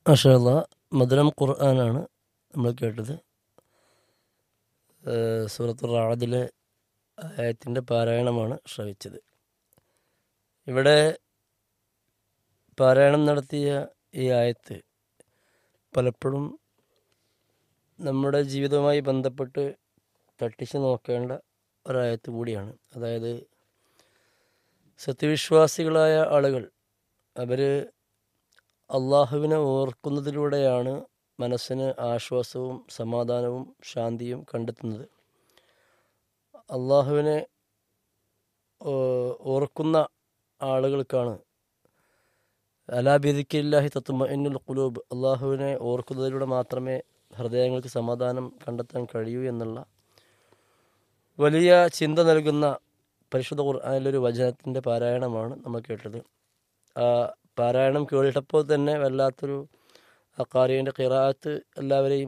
മാഷാല്ല മധുരം ഖുർആനാണ് നമ്മൾ കേട്ടത് ഏഹ് സൂറത്ത് റാദിലെ ആയത്തിൻ്റെ പാരായണമാണ് ശ്രവിച്ചത് ഇവിടെ പാരായണം നടത്തിയ ഈ ആയത്ത് പലപ്പോഴും നമ്മുടെ ജീവിതവുമായി ബന്ധപ്പെട്ട് തട്ടിച്ച് നോക്കേണ്ട ഒരായത്ത് കൂടിയാണ് അതായത് സത്യവിശ്വാസികളായ ആളുകൾ അവർ അള്ളാഹുവിനെ ഓർക്കുന്നതിലൂടെയാണ് മനസ്സിന് ആശ്വാസവും സമാധാനവും ശാന്തിയും കണ്ടെത്തുന്നത് അള്ളാഹുവിനെ ഓ- ഓർക്കുന്ന ആളുകൾക്കാണ് അലാബിദിക്കില്ലാഹി തത്തുമ എന്നുൽ കുലൂബ് അള്ളാഹുവിനെ ഓർക്കുന്നതിലൂടെ മാത്രമേ ഹൃദയങ്ങൾക്ക് സമാധാനം കണ്ടെത്താൻ കഴിയൂ എന്നുള്ള വലിയ ചിന്ത നൽകുന്ന പരിശുദ്ധ ഖുർആാനിലൊരു വചനത്തിൻ്റെ പാരായണമാണ് നമ്മൾ കേട്ടത് ആ പാരായണം കേട്ടപ്പോൾ തന്നെ വല്ലാത്തൊരു ആ കാരിയൻ്റെ കിറാത്ത് എല്ലാവരെയും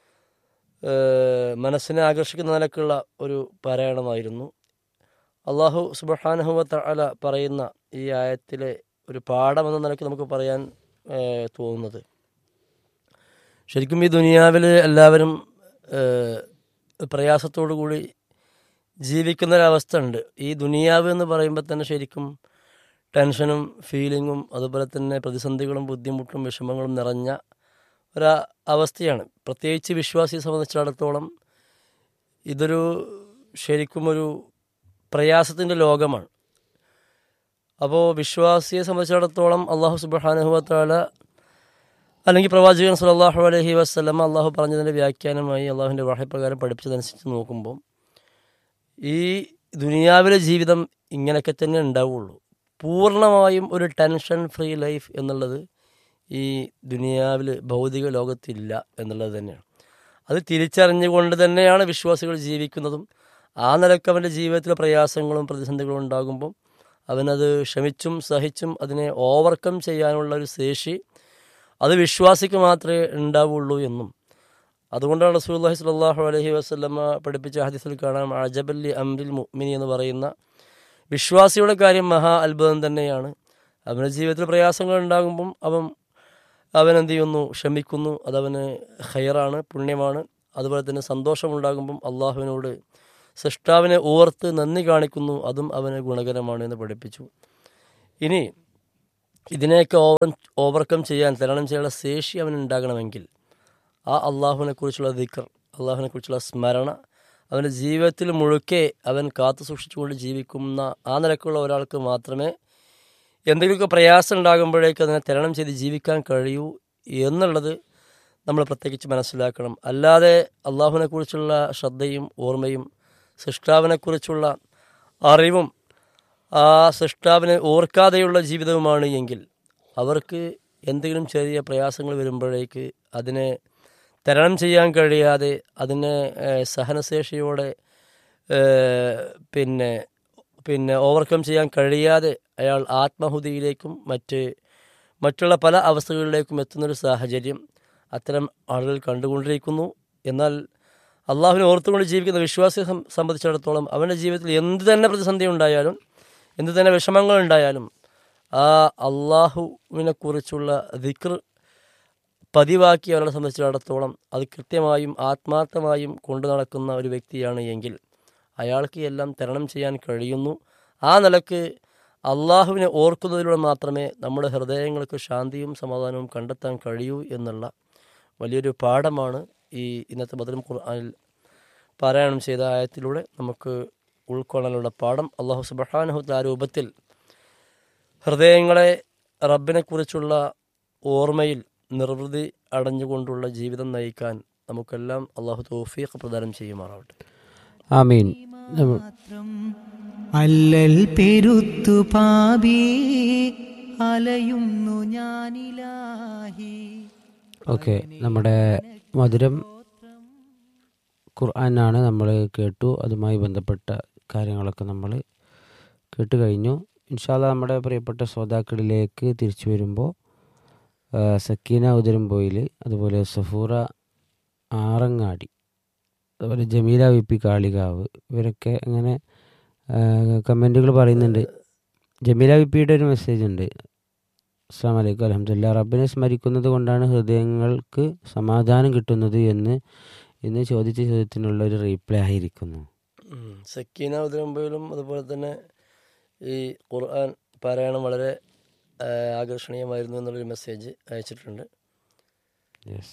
ഏഹ്, മനസ്സിനെ ആകർഷിക്കുന്ന നിലക്കുള്ള ഒരു പാരായണമായിരുന്നു അള്ളാഹു സുബഹാനഹുവത്ത അല പറയുന്ന ഈ ആയത്തിലെ ഒരു പാഠമെന്ന നിലയ്ക്ക് നമുക്ക് പറയാൻ ഏഹ്, തോന്നുന്നത് ശരിക്കും ഈ ദുനിയാവിൽ എല്ലാവരും ഏഹ്, പ്രയാസത്തോടു കൂടി ജീവിക്കുന്ന ഒരവസ്ഥ ഉണ്ട് ഈ ദുനിയാവ് എന്ന് പറയുമ്പോൾ തന്നെ ശരിക്കും ടെൻഷനും ഫീലിങ്ങും അതുപോലെ തന്നെ പ്രതിസന്ധികളും ബുദ്ധിമുട്ടും വിഷമങ്ങളും നിറഞ്ഞ ഒരു അവസ്ഥയാണ് പ്രത്യേകിച്ച് വിശ്വാസിയെ സംബന്ധിച്ചിടത്തോളം ഇതൊരു ശരിക്കും ഒരു പ്രയാസത്തിൻ്റെ ലോകമാണ് അപ്പോൾ വിശ്വാസിയെ സംബന്ധിച്ചിടത്തോളം അള്ളാഹു സുബാനുഹുവത്താല അല്ലെങ്കിൽ പ്രവാചകൻ സല്ലല്ലാഹു അലൈഹി വസ്ലമ അള്ളാഹു പറഞ്ഞതിൻ്റെ വ്യാഖ്യാനമായി അള്ളാഹുവിൻ്റെ വാഹപ്രകാരം പഠിപ്പിച്ചതനുസരിച്ച് നോക്കുമ്പോൾ ഈ ദുനിയാവിലെ ജീവിതം ഇങ്ങനെയൊക്കെ തന്നെ ഉണ്ടാവുള്ളൂ പൂർണ്ണമായും ഒരു ടെൻഷൻ ഫ്രീ ലൈഫ് എന്നുള്ളത് ഈ ദുനിയാവിൽ ഭൗതിക ലോകത്തില്ല എന്നുള്ളത് തന്നെയാണ് അത് തിരിച്ചറിഞ്ഞുകൊണ്ട് തന്നെയാണ് വിശ്വാസികൾ ജീവിക്കുന്നതും ആ നിലക്ക് അവൻ്റെ ജീവിതത്തിലെ പ്രയാസങ്ങളും പ്രതിസന്ധികളും ഉണ്ടാകുമ്പോൾ അവനത് ക്ഷമിച്ചും സഹിച്ചും അതിനെ ഓവർകം ചെയ്യാനുള്ള ഒരു ശേഷി അത് വിശ്വാസിക്ക് മാത്രമേ ഉണ്ടാവുള്ളൂ എന്നും അതുകൊണ്ടാണ് റസൂലുള്ളാഹി സ്വല്ലല്ലാഹു അലൈഹി വസല്ലമ പഠിപ്പിച്ച ഹദീസിൽ കാണാം അജബല്ലി അംരിൽ മുഅ്മിനി എന്ന് പറയുന്ന വിശ്വാസിയുടെ കാര്യം മഹാ അത്ഭുതം തന്നെയാണ് അവൻ്റെ ജീവിതത്തിൽ പ്രയാസങ്ങൾ ഉണ്ടാകുമ്പം അവൻ അവൻ എന്ത് ചെയ്യുന്നു ക്ഷമിക്കുന്നു അതവന് ഹയറാണ് പുണ്യമാണ് അതുപോലെ തന്നെ സന്തോഷമുണ്ടാകുമ്പം അള്ളാഹുവിനോട് സൃഷ്ടാവിനെ ഓർത്ത് നന്ദി കാണിക്കുന്നു അതും അവന് ഗുണകരമാണ് എന്ന് പഠിപ്പിച്ചു ഇനി ഇതിനെയൊക്കെ ഓവർ ഓവർകം ചെയ്യാൻ തരണം ചെയ്യാനുള്ള ശേഷി അവന് ഉണ്ടാകണമെങ്കിൽ ആ അള്ളാഹുവിനെ കുറിച്ചുള്ള ദിക്കർ അള്ളാഹുവിനെ കുറിച്ചുള്ള സ്മരണ അവൻ്റെ ജീവിതത്തിൽ മുഴുക്കെ അവൻ കാത്തു സൂക്ഷിച്ചുകൊണ്ട് ജീവിക്കുന്ന ആ നിലക്കുള്ള ഒരാൾക്ക് മാത്രമേ എന്തെങ്കിലുമൊക്കെ പ്രയാസം ഉണ്ടാകുമ്പോഴേക്ക് അതിനെ തരണം ചെയ്ത് ജീവിക്കാൻ കഴിയൂ എന്നുള്ളത് നമ്മൾ പ്രത്യേകിച്ച് മനസ്സിലാക്കണം അല്ലാതെ അള്ളാഹുവിനെ കുറിച്ചുള്ള ശ്രദ്ധയും ഓർമ്മയും സൃഷ്ടാവിനെക്കുറിച്ചുള്ള അറിവും ആ സൃഷ്ടാവിനെ ഓർക്കാതെയുള്ള ജീവിതവുമാണ് എങ്കിൽ അവർക്ക് എന്തെങ്കിലും ചെറിയ പ്രയാസങ്ങൾ വരുമ്പോഴേക്ക് അതിനെ തരണം ചെയ്യാൻ കഴിയാതെ അതിനെ ഏഹ്, സഹനശേഷിയോടെ ഏഹ്, പിന്നെ പിന്നെ ഓവർകം ചെയ്യാൻ കഴിയാതെ അയാൾ ആത്മഹുതിയിലേക്കും മറ്റ് മറ്റുള്ള പല അവസ്ഥകളിലേക്കും എത്തുന്നൊരു സാഹചര്യം അത്തരം ആളുകൾ കണ്ടുകൊണ്ടിരിക്കുന്നു എന്നാൽ അള്ളാഹുവിനെ ഓർത്തുകൊണ്ട് ജീവിക്കുന്ന വിശ്വാസിയെ സം- സംബന്ധിച്ചിടത്തോളം അവൻ്റെ ജീവിതത്തിൽ എന്ത് തന്നെ പ്രതിസന്ധി ഉണ്ടായാലും എന്ത് തന്നെ വിഷമങ്ങൾ ഉണ്ടായാലും ആ അള്ളാഹുവിനെ കുറിച്ചുള്ള ദിക്ർ പതിവാക്കി അവരെ സംബന്ധിച്ചിടത്തോളം അത് കൃത്യമായും ആത്മാർത്ഥമായും കൊണ്ടു നടക്കുന്ന ഒരു വ്യക്തിയാണ് എങ്കിൽ അയാൾക്ക് എല്ലാം തരണം ചെയ്യാൻ കഴിയുന്നു ആ നിലക്ക് അള്ളാഹുവിനെ ഓർക്കുന്നതിലൂടെ മാത്രമേ നമ്മുടെ ഹൃദയങ്ങൾക്ക് ശാന്തിയും സമാധാനവും കണ്ടെത്താൻ കഴിയൂ എന്നുള്ള വലിയൊരു പാഠമാണ് ഈ ഇന്നത്തെ ബദലും ഖുർആനിൽ പാരായണം ചെയ്ത ആയത്തിലൂടെ നമുക്ക് ഉൾക്കൊള്ളാനുള്ള പാഠം അള്ളാഹു സുബഹാനഹു ആ രൂപത്തിൽ ഹൃദയങ്ങളെ റബ്ബിനെക്കുറിച്ചുള്ള ഓർമ്മയിൽ നിർവൃതി അടഞ്ഞുകൊണ്ടുള്ള ജീവിതം നയിക്കാൻ നമുക്കെല്ലാം അള്ളാഹു തൗഫീഖ് പ്രദാനം ചെയ്യുമാറാവട്ടെ ആമീൻ നമ്മ- അല്ലൽ പെരുത്തു പാപി അലയുന്നു ഞാനിലാഹി ഓക്കെ നമ്മുടെ മധുരം ഖുർആനാണ് നമ്മൾ കേട്ടു അതുമായി ബന്ധപ്പെട്ട കാര്യങ്ങളൊക്കെ നമ്മൾ കേട്ട് കഴിഞ്ഞു ഇൻഷാല്ല നമ്മുടെ പ്രിയപ്പെട്ട ശ്രോതാക്കളിലേക്ക് തിരിച്ചു വരുമ്പോൾ ആ, സക്കീന ഉദരംപോയിൽ അതുപോലെ സഫൂറ ആറങ്ങാടി അതുപോലെ ജമീല വി പി കാളികാവ് ഇവരൊക്കെ അങ്ങനെ കമൻറ്റുകൾ പറയുന്നുണ്ട് ജമീല വി പിയുടെ ഒരു മെസ്സേജ് ഉണ്ട് അസ്സാം വലൈക്കും അലഹമില്ല റബ്ബിനെ സ്മരിക്കുന്നത് കൊണ്ടാണ് ഹൃദയങ്ങൾക്ക് സമാധാനം കിട്ടുന്നത് എന്ന് ഇന്ന് ചോദിച്ച ചോദ്യത്തിനുള്ള ഒരു റീപ്ലൈ ആയിരിക്കുന്നു ഉം. സക്കീന ഉദരമ്പയിലും അതുപോലെ തന്നെ ഈ ഖുർആൻ പാരായണം വളരെ ആ, ആകർഷണീയമായിരുന്നു എന്നുള്ളൊരു മെസ്സേജ് അയച്ചിട്ടുണ്ട് യെസ്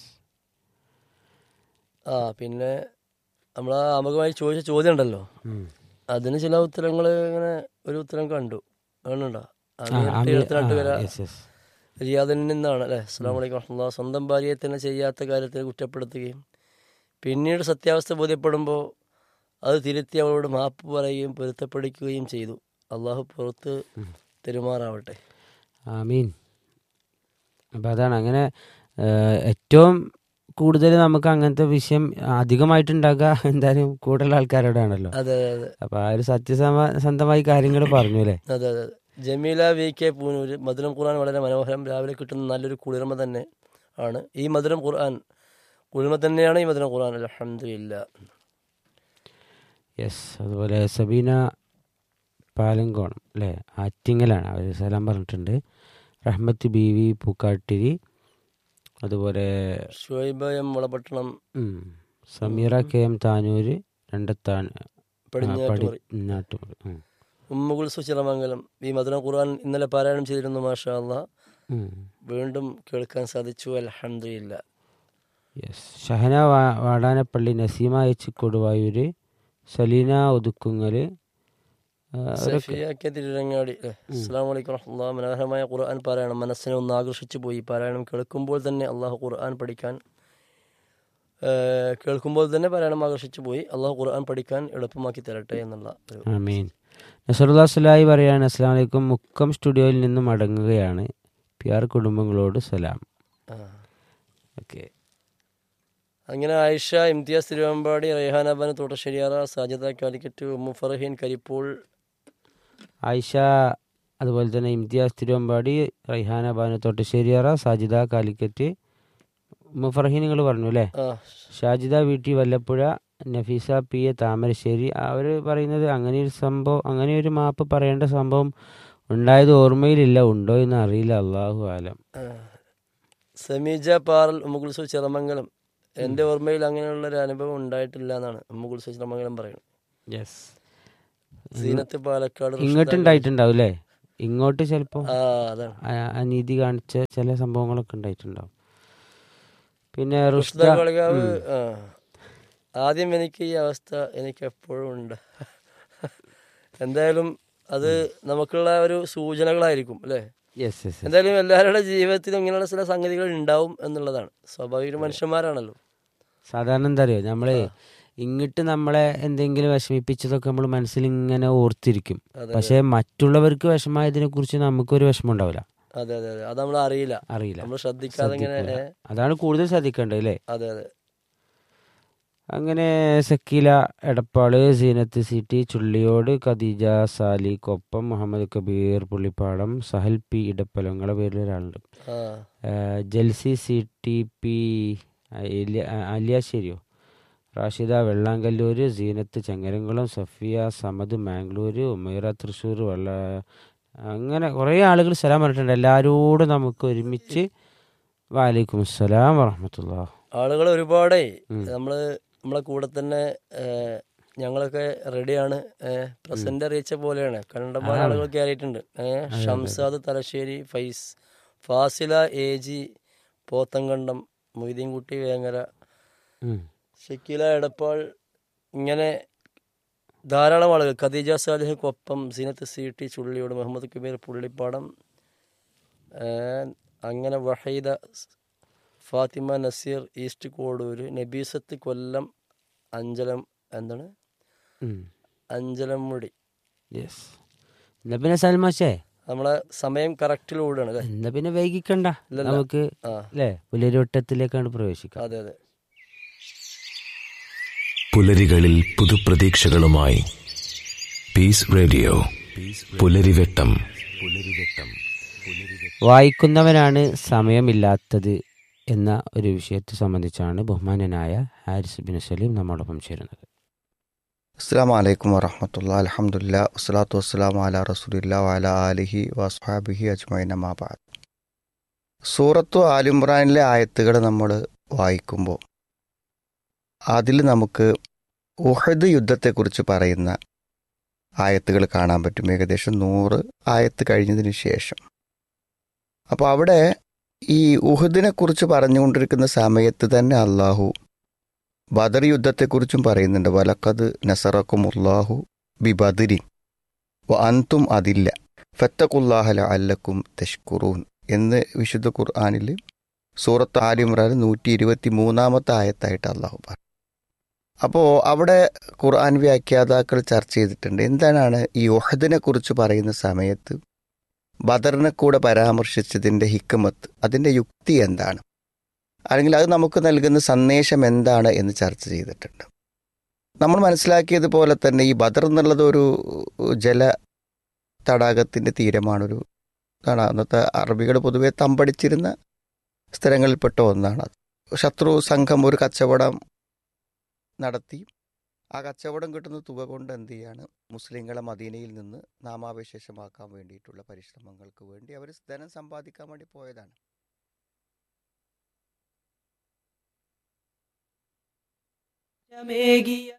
ആ പിന്നെ നമ്മൾ ആ അമുഖമായി ചോദിച്ച ചോദ്യം ഉണ്ടല്ലോ അതിന് ചില ഉത്തരങ്ങൾ ഇങ്ങനെ ഒരു ഉത്തരം കണ്ടു കാണുന്നുണ്ടോ എഴുപത്തിരണ്ടുപേര യെസ് യെസ് റിയാദിൽ നിന്നാണ് അല്ലേ അസ്സാം വലൈക്കും വറഹ്മത്തുള്ളാഹി. സ്വന്തം ഭാര്യയെ തന്നെ ചെയ്യാത്ത കാര്യത്തിൽ കുറ്റപ്പെടുത്തുകയും പിന്നീട് സത്യാവസ്ഥ ബോധ്യപ്പെടുമ്പോൾ അത് തിരുത്തി അവളോട് മാപ്പ് പറയുകയും പൊരുത്തപ്പെടുകയും ചെയ്തു അള്ളാഹു പുറത്ത് തെരുമാറാവട്ടെ ആമീൻ അപ്പം അതാണ് അങ്ങനെ ഏഹ്, ഏറ്റവും കൂടുതൽ നമുക്ക് അങ്ങനത്തെ വിഷയം അധികമായിട്ടുണ്ടാകുക എന്തായാലും കൂടുതൽ ആൾക്കാരോടാണല്ലോ അതെ അതെ അതെ അപ്പം ആ ഒരു സത്യസന്ധമായി കാര്യങ്ങൾ പറഞ്ഞു അല്ലേ അതെ അതെ ജമീല വി കെ പൂനൂര് മധുരം ഖുർആൻ വളരെ മനോഹരം രാവിലെ കിട്ടുന്ന നല്ലൊരു കുളിർമ തന്നെ ആണ് ഈ മധുരം ഖുർആൻ കുളിർമ തന്നെയാണ് ഈ മധുരം ഖുർആൻ അലഹമില്ല യെസ് അതുപോലെ സബീന പാലങ്കോണം അല്ലേ ആറ്റിങ്ങലാണ് അവർ സലാം പറഞ്ഞിട്ടുണ്ട് റഹ്മത്ത് ബി വി പൂക്കാട്ടിരി അതുപോലെ ഷുഹൈബ എം മുളപട്ടണം ഉം, സമീറ കെ എം താനൂര് രണ്ടത്താണ് പടിഞ്ഞാറ്റുമുറി നാട്ടുമുറി ഉം. ഉമ്മുകുൽസു ചിറമംഗലം ഈ മധുരം ഖുർആൻ ഇന്നലെ പാരായണം ചെയ്തിരുന്നു മാഷാ അള്ളാ ഉം. വീണ്ടും കേൾക്കാൻ സാധിച്ചു അലഹമില്ല യെസ് ഷഹന വാ- വാടാനപ്പള്ളി നസീമ എച്ച് കൊടുവായൂര് സലീന ഒതുക്കുങ്ങൽ സഫിയ കെ തിരുരങ്ങാടി അസ്സാം വലൈക്കും വറഹ്മത്തുള്ളാഹി മനോഹരമായ ഖുർആൻ പാരായണം മനസ്സിനെ ഒന്ന് ആകർഷിച്ചു പോയി പാരായണം കേൾക്കുമ്പോൾ തന്നെ അള്ളാഹു ഖുർആൻ പഠിക്കാൻ ആ, കേൾക്കുമ്പോൾ തന്നെ പാരായണം ആകർഷിച്ചു പോയി അള്ളാഹു ഖുർആൻ പഠിക്കാൻ എളുപ്പമാക്കി തരട്ടെ എന്നുള്ള ഒരു ആമീൻ നസറുല്ലാ സലായി പറയാണ് അസ്സാം വലൈക്കും മുക്കം സ്റ്റുഡിയോയിൽ നിന്നും മടങ്ങുകയാണ് പി ആർ കുടുംബങ്ങളോട് സലാം ആ. ഓക്കെ അങ്ങനെ ആയിഷ ഇംതിയാസ് തിരുവമ്പാടി റെഹാനാബാൻ തോട്ടശ്ശേരിയാറ സാജിദ കാലിക്കറ്റ് ഉമ്മു ഫർഹീൻ കരിപ്പോൾ ആയിഷ അതുപോലെ തന്നെ ഇംതിയാസ് തിരുവമ്പാടി റൈഹാന ബാനു തൊട്ടശ്ശേരിയറ സാജിദ കാലിക്കറ്റ് മുഫർഹി നിങ്ങൾ പറഞ്ഞു അല്ലേ ആ ഷാജിദ വീട്ടി വല്ലപ്പുഴ നഫീസ പി എ താമരശ്ശേരി അവർ പറയുന്നത് അങ്ങനെ ഒരു സംഭവം അങ്ങനെ ഒരു മാപ്പ് പറയേണ്ട സംഭവം ഉണ്ടായത് ഓർമ്മയിലില്ല ഉണ്ടോ എന്ന് അറിയില്ല അള്ളാഹു ആലം ആ. സമീജ പാറൽ ഉമ്മുകുൽസു ചിറമംഗലം എൻ്റെ ഓർമ്മയിൽ അങ്ങനെയുള്ള ഒരു അനുഭവം ഉണ്ടായിട്ടില്ല എന്നാണ് ഉമ്മുകുൽസു ചിറമംഗലം പറയുന്നത് യെസ് സീനത്ത് പാലക്കാട് ഇങ്ങോട്ട് ഉണ്ടായിട്ടുണ്ടാവും അല്ലേ ഇങ്ങോട്ട് ചിലപ്പോൾ ആ അതാണ് അനീതി കാണിച്ച ചില സംഭവങ്ങളൊക്കെ ഉണ്ടായിട്ടുണ്ടാവും പിന്നെ റുഷ്ദ റുഷ്ദ കളികാവ് ആ ആദ്യം എനിക്ക് ഈ അവസ്ഥ എനിക്ക് എപ്പോഴും ഉണ്ട് എന്തായാലും അത് നമുക്കുള്ള ഒരു സൂചനകളായിരിക്കും അല്ലേ യെസ് യെസ് എന്തായാലും എല്ലാവരുടെ ജീവിതത്തിലും ഇങ്ങനെയുള്ള ചില സംഗതികൾ ഉണ്ടാവും എന്നുള്ളതാണ് സ്വാഭാവിക മനുഷ്യന്മാരാണല്ലോ സാധാരണ എന്താ അറിയോ നമ്മള് ഇങ്ങിട്ട് നമ്മളെ എന്തെങ്കിലും വിഷമിപ്പിച്ചതൊക്കെ നമ്മൾ മനസ്സിൽ ഇങ്ങനെ ഓർത്തിരിക്കും അതെ പക്ഷെ മറ്റുള്ളവർക്ക് വിഷമായതിനെ കുറിച്ച് നമുക്കൊരു വിഷമം ഉണ്ടാവില്ല അതെ അതെ അതെ അത് നമ്മൾ അറിയില്ല അറിയില്ല നമ്മൾ ശ്രദ്ധിക്കാതെ ഇങ്ങനെ ശ്രദ്ധിക്കൂല. ഏ, അതാണ് കൂടുതൽ ശ്രദ്ധിക്കേണ്ടത് അല്ലേ അതെ അതെ അങ്ങനെ സക്കീല എടപ്പാള് സീനത്ത് സിറ്റി ചുള്ളിയോട് ഖദീജ സാലി കൊപ്പം മുഹമ്മദ് കബീർ പുള്ളിപ്പാടം സഹൽ പി ഇടപ്പലങ്ങളെ പേരിൽ ഒരാളുണ്ട് ആ ഏഹ് ജൽസി സി ടി പി അലിയ- അലിയാശ്ശേരിയോ റാഷിദ വെള്ളാങ്കല്ലൂർ സീനത്ത് ചങ്ങരംകുളം സഫിയ സമദ് മാംഗ്ലൂർ ഉമൈറ തൃശ്ശൂർ വെള്ള അങ്ങനെ കുറേ ആളുകൾ സലാം പറഞ്ഞിട്ടുണ്ട് എല്ലാവരോടും നമുക്ക് ഒരുമിച്ച് വാലൈക്കും അസ്സലാം വറഹമത്തുള്ള ആളുകൾ ഒരുപാടേ ഉം. നമ്മള് നമ്മളെ കൂടെ തന്നെ ഏ, ഞങ്ങളൊക്കെ റെഡിയാണ് പ്രസന്റ് അറിയിച്ച പോലെയാണ് കണ്ടമാന ആളുകൾ കയറിയിട്ടുണ്ട് ഏഹ് ഷംസാദ് തലശ്ശേരി ഫൈസ് ഫാസില എ ജി പോത്തങ്കണ്ടം മൊയ്തീൻകുട്ടി വേങ്ങര ഷക്കീല എടപ്പാൾ ഇങ്ങനെ ധാരാളം ആളുകൾ ഖദീജ സാലിഹ്ക്കൊപ്പം സീനത്ത് സി ടി ചുള്ളിയോട് മുഹമ്മദ് കബീർ പുള്ളിപ്പാടം ഏഹ് അങ്ങനെ വഹീദ ഫാത്തിമ നസീർ ഈസ്റ്റ് കോടൂര് നബീസത്ത് കൊല്ലം അഞ്ചലം എന്താണ് അഞ്ചലമുടി യെസ് എന്നാ പിന്നെ സൽമാഷേ നമ്മളെ സമയം കറക്റ്റിലൂടെയാണ് അല്ലേ എന്നാ പിന്നെ വൈകിക്കണ്ട ഇല്ലല്ല. നമുക്ക് ആ അല്ലേ പുലരി വട്ടത്തിലേക്കാണ് പ്രവേശിക്കാം അതെ അതെ പുലരികളിൽ പുതുപ്രതീക്ഷകളുമായി പീസ് റേഡിയോ പുലരിവെട്ടം പുലരിവെട്ടം വായിക്കുന്നവനാണ് സമയമില്ലാത്തത് എന്ന ഒരു വിഷയത്തെ സംബന്ധിച്ചാണ് ബഹുമാനനായ ഹാരിസ് ബിൻ സലീം നമ്മോടൊപ്പം ചേരുന്നത് അസ്സാം വലൈക്കും വറഹമത്തുള്ള അലഹമുല്ല വസ്സലാത്തു വസ്സലാം അല റസൂലില്ല വല ആലിഹി വസ്ഹാബിഹി അജ്മൈൻ അമാബാദ് സൂറത്തു ആലിമ്രാനിലെ ആയത്തുകൾ നമ്മൾ വായിക്കുമ്പോൾ അതിൽ നമുക്ക് ഉഹദ് യുദ്ധത്തെക്കുറിച്ച് പറയുന്ന ആയത്തുകൾ കാണാൻ പറ്റും ഏകദേശം നൂറ് ആയത്ത് കഴിഞ്ഞതിന് ശേഷം അപ്പോൾ അവിടെ ഈ ഉഹദിനെ കുറിച്ച് പറഞ്ഞുകൊണ്ടിരിക്കുന്ന സമയത്ത് തന്നെ അള്ളാഹു ബദർ യുദ്ധത്തെക്കുറിച്ചും പറയുന്നുണ്ട് വലക്കത് നസറക്കുമുല്ലാഹു ബി ബദരിൻ വ അന്തും അതില്ല ഫത്തഖുല്ലാഹല അല്ലക്കും തഷ്കുറൂൻ എന്ന് വിശുദ്ധ ഖുർആാനിൽ സൂറത്ത് ആലിമ്രാൻ നൂറ്റി ഇരുപത്തി മൂന്നാമത്തെ ആയത്തായിട്ട് അള്ളാഹു പറഞ്ഞു അപ്പോൾ അവിടെ ഖുർആൻ വ്യാഖ്യാതാക്കൾ ചർച്ച ചെയ്തിട്ടുണ്ട് എന്താണ് ഈ ഒഹദിനെ കുറിച്ച് പറയുന്ന സമയത്ത് ബദറിനെ കൂടെ പരാമർശിച്ചതിൻ്റെ ഹിക്കമത്ത് അതിൻ്റെ യുക്തി എന്താണ് അല്ലെങ്കിൽ അത് നമുക്ക് നൽകുന്ന സന്ദേശം എന്താണ് എന്ന് ചർച്ച ചെയ്തിട്ടുണ്ട് നമ്മൾ മനസ്സിലാക്കിയതുപോലെ തന്നെ ഈ ബദർ എന്നുള്ളത് ഒരു ജല തടാകത്തിൻ്റെ തീരമാണൊരു ഇതാണ് അന്നത്തെ അറബികൾ പൊതുവെ തമ്പടിച്ചിരുന്ന സ്ഥലങ്ങളിൽപ്പെട്ട ഒന്നാണ് അത് ശത്രു സംഘം ഒരു കച്ചവടം നടത്തി ആ കച്ചവടം കിട്ടുന്ന തുക കൊണ്ട് എന്ത് ചെയ്യാണ് മുസ്ലിങ്ങളെ മദീനയിൽ നിന്ന് നാമാവശേഷമാക്കാൻ വേണ്ടിയിട്ടുള്ള പരിശ്രമങ്ങൾക്ക് വേണ്ടി അവർ ധനം സമ്പാദിക്കാൻ വേണ്ടി പോയതാണ് മേഘിയ